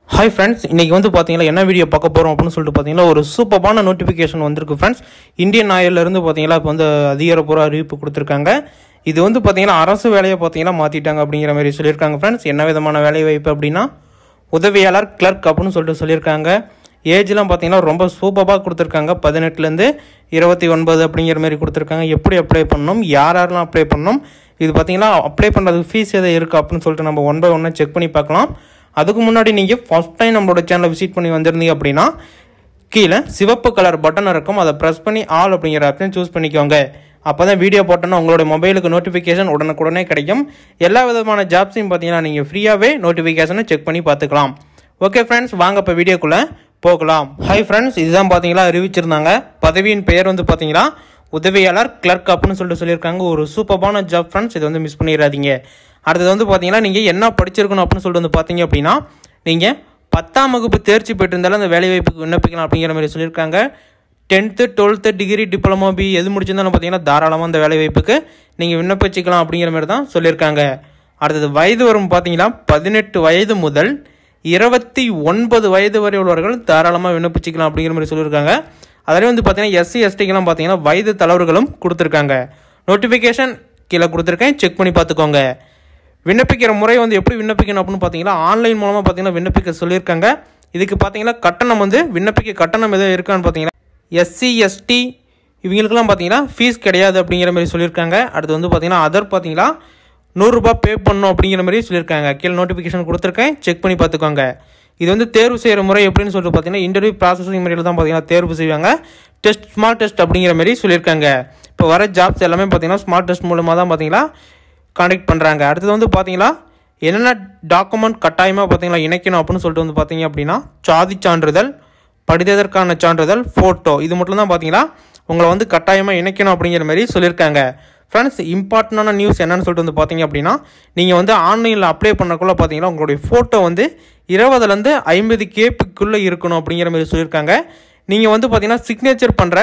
hi friends இன்றைக்கி வந்து பார்த்தீங்கன்னா என்ன வீடியோ பார்க்க போகிறோம் அப்படின்னு சொல்லிட்டு பார்த்தீங்கன்னா ஒரு சூப்பரான நோட்டிஃபிகேஷன் வந்திருக்கு ஃப்ரெண்ட்ஸ் இந்தியன் ஆயிலிருந்து பார்த்தீங்கன்னா இப்போ வந்து அதிகாரப்பூர்வ அறிவிப்பு கொடுத்துருக்காங்க இது வந்து பார்த்தீங்கன்னா அரசு வேலையை பார்த்தீங்கன்னா மாற்றிட்டாங்க அப்படிங்கிற மாதிரி சொல்லியிருக்காங்க ஃப்ரெண்ட்ஸ் என்ன விதமான வேலை வாய்ப்பு அப்படின்னா உதவியாளர் கிளர்க் அப்படின்னு சொல்லிட்டு சொல்லியிருக்காங்க ஏஜ்லாம் பார்த்தீங்கன்னா ரொம்ப சூப்பராக கொடுத்துருக்காங்க பதினெட்டுலேருந்து இருபத்தி ஒன்பது அப்படிங்கிற மாதிரி கொடுத்துருக்காங்க எப்படி அப்ளை பண்ணணும் யார் யாரெல்லாம் அப்ளை பண்ணணும் இது பார்த்தீங்கன்னா அப்ளை பண்ணுறதுக்கு ஃபீஸ் எதாவது இருக்குது அப்படின்னு சொல்லிட்டு நம்ம ஒன் பை ஒன்னாக செக் பண்ணி பார்க்கலாம் அதுக்கு முன்னாடி நீங்கள் ஃபஸ்ட் டைம் நம்மளோட சேனலை விசிட் பண்ணி வந்திருந்தீங்க அப்படின்னா கீழே சிவப்பு கலர் பட்டன் இருக்கும் அதை ப்ரெஸ் பண்ணி ஆல் அப்படிங்கிற ஆப்ஷன் சூஸ் பண்ணிக்கோங்க அப்போ தான் வீடியோ போட்டோன்னா உங்களோட மொபைலுக்கு நோட்டிஃபிகேஷன் உடனுக்குடனே கிடைக்கும் எல்லா விதமான ஜாப்ஸையும் பார்த்தீங்கன்னா நீங்கள் ஃப்ரீயாகவே நோட்டிஃபிகேஷனை செக் பண்ணி பார்த்துக்கலாம் ஓகே ஃப்ரெண்ட்ஸ் வாங்க இப்போ வீடியோக்குள்ளே போகலாம் ஹாய் ஃப்ரெண்ட்ஸ் இதுதான் பார்த்தீங்களா அறிவிச்சிருந்தாங்க பதவியின் பெயர் வந்து பார்த்தீங்கன்னா உதவியாளர் கிளர்க் அப்படின்னு சொல்லிட்டு சொல்லியிருக்காங்க ஒரு சூப்பரான ஜாப் ஃப்ரெண்ட்ஸ் இது வந்து மிஸ் பண்ணிடாதீங்க அடுத்தது வந்து பார்த்தீங்கன்னா நீங்கள் என்ன படிச்சிருக்கணும் அப்படின்னு சொல்லிட்டு வந்து பார்த்தீங்க அப்படின்னா நீங்கள் பத்தாம் வகுப்பு தேர்ச்சி பெற்றிருந்தாலும் அந்த வேலைவாய்ப்புக்கு விண்ணப்பிக்கலாம் அப்படிங்கிற மாதிரி சொல்லியிருக்காங்க tenth twelfth degree diploma B எது முடிச்சிருந்தாலும் பார்த்தீங்கன்னா தாராளமாக அந்த வேலைவாய்ப்புக்கு நீங்கள் விண்ணப்பிச்சிக்கலாம் அப்படிங்கிற மாதிரி தான் சொல்லியிருக்காங்க அடுத்தது வயது வரும் பார்த்தீங்கன்னா பதினெட்டு வயது முதல் இருபத்தி ஒன்பது வயது வரை உள்ளவர்கள் தாராளமாக விண்ணப்பிச்சிக்கலாம் அப்படிங்கிற மாதிரி சொல்லியிருக்காங்க அதில் வந்து பார்த்தீங்கன்னா எஸ்சி எஸ்டிக்கெல்லாம் பார்த்தீங்கன்னா வயது தலைவர்களும் கொடுத்துருக்காங்க நோட்டிஃபிகேஷன் கீழே கொடுத்துருக்கேன் செக் பண்ணி பார்த்துக்கோங்க விண்ணப்பிக்கிற முறை வந்து எப்படி விண்ணப்பிக்கணும் அப்படின்னு பார்த்தீங்கன்னா ஆன்லைன் மூலமாக பார்த்தீங்கன்னா விண்ணப்பிக்க சொல்லியிருக்காங்க இதுக்கு பார்த்தீங்கன்னா கட்டணம் வந்து விண்ணப்பிக்க கட்டணம் எதுவும் இருக்கான்னு பார்த்தீங்கன்னா எஸ்சி எஸ்டி இவங்களுக்குலாம் பார்த்தீங்கன்னா ஃபீஸ் கிடையாது அப்படிங்கிற மாதிரி சொல்லியிருக்காங்க அடுத்து வந்து பார்த்தீங்கன்னா அதர் பார்த்தீங்கன்னா நூறுரூபா பே பண்ணணும் அப்படிங்கிற மாதிரி சொல்லியிருக்காங்க கீழே நோட்டிஃபிகேஷன் கொடுத்துருக்கேன் செக் பண்ணி பார்த்துக்கோங்க இது வந்து தேர்வு செய்கிற முறை எப்படின்னு சொல்லிட்டு பார்த்தீங்கன்னா இன்டர்வியூ ப்ராசஸிங் முறையில் தான் பார்த்தீங்கன்னா தேர்வு செய்வாங்க டெஸ்ட் ஸ்மால் டெஸ்ட் அப்படிங்கிற மாதிரி சொல்லியிருக்காங்க இப்போ வர ஜாப்ஸ் எல்லாமே பார்த்தீங்கன்னா ஸ்மால் டெஸ்ட் மூலமாக தான் பார்த்தீங்கன்னா காண்டக்ட் பண்ணுறாங்க அடுத்தது வந்து பார்த்தீங்கன்னா என்னென்ன டாக்குமெண்ட் கட்டாயமாக பார்த்தீங்கன்னா இணைக்கணும் அப்படின்னு சொல்லிட்டு வந்து பார்த்தீங்க அப்படின்னா சாதி சான்றிதழ் படித்ததற்கான சான்றிதழ் ஃபோட்டோ இது மட்டும் தான் பார்த்தீங்கன்னா உங்களை வந்து கட்டாயமாக இணைக்கணும் அப்படிங்கிற மாதிரி சொல்லியிருக்காங்க ஃப்ரெண்ட்ஸ் இம்பார்ட்டண்டான நியூஸ் என்னன்னு சொல்லிட்டு வந்து பார்த்தீங்க அப்படின்னா நீங்கள் வந்து ஆன்லைனில் அப்ளை பண்ணக்குள்ள பார்த்தீங்கன்னா உங்களுடைய ஃபோட்டோ வந்து இருபதுலேருந்து ஐம்பது கேப்புக்குள்ளே இருக்கணும் அப்படிங்கிற மாதிரி சொல்லியிருக்காங்க நீங்கள் வந்து பார்த்தீங்கன்னா சிக்னேச்சர் பண்ணுற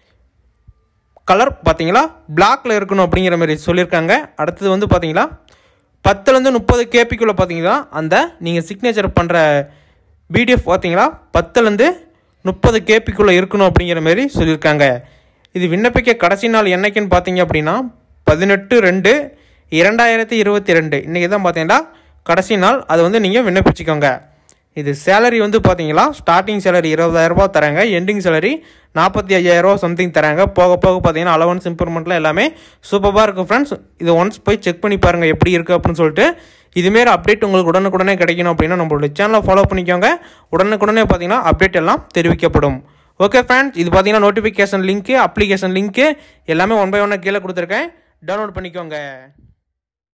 கலர் பார்த்தீங்களா பிளாக்ல இருக்கணும் அப்படிங்கிற மாதிரி சொல்லியிருக்காங்க அடுத்தது வந்து பார்த்தீங்களா பத்துலேருந்து முப்பது கேபிக்குள்ளே பார்த்தீங்கன்னா அந்த நீங்கள் சிக்னேச்சர் பண்ணுற பிடிஎஃப் பார்த்தீங்களா பத்துலேருந்து முப்பது கேபிக்குள்ளே இருக்கணும் அப்படிங்கிற மாதிரி சொல்லியிருக்காங்க இது விண்ணப்பிக்க கடைசி நாள் என்னைக்குன்னு பார்த்தீங்க அப்படின்னா பதினெட்டு ரெண்டு இரண்டாயிரத்தி இருபத்தி ரெண்டு இன்றைக்கி தான் பார்த்தீங்கன்னா கடைசி நாள் அதை வந்து நீங்கள் விண்ணப்பிச்சுக்கோங்க இது சேலரி வந்து பார்த்தீங்களா ஸ்டார்டிங் சேலரி இருபதாயிரரூபா தராங்க எண்டிங் சேலரி நாற்பத்தி ஐயாயிரரூபா சம்திங் தராங்க போக போக பார்த்தீங்கன்னா அலவன்ஸ் இம்ப்ரூவ்மெண்ட்லாம் எல்லாமே சூப்பராக இருக்கும் ஃப்ரெண்ட்ஸ் இது ஒன்ஸ் போய் செக் பண்ணி பாருங்கள் எப்படி இருக்குது அப்படின்னு சொல்லிட்டு இதுமாரி அப்டேட் உங்களுக்கு உடனுக்குடனே கிடைக்கணும் அப்படின்னா நம்மளோட சேனலை ஃபாலோ பண்ணிக்கோங்க உடனுக்குடனே பார்த்தீங்கன்னா அப்டேட் எல்லாம் தெரிவிக்கப்படும் ஓகே ஃப்ரெண்ட்ஸ் இது பார்த்தீங்கன்னா நோட்டிஃபிகேஷன் லிங்க்கு அப்ளிகேஷன் லிங்க்கு எல்லாமே ஒன் பை ஒன்னாக கீழே கொடுத்துருக்கேன் டவுன்லோட் பண்ணிக்கோங்க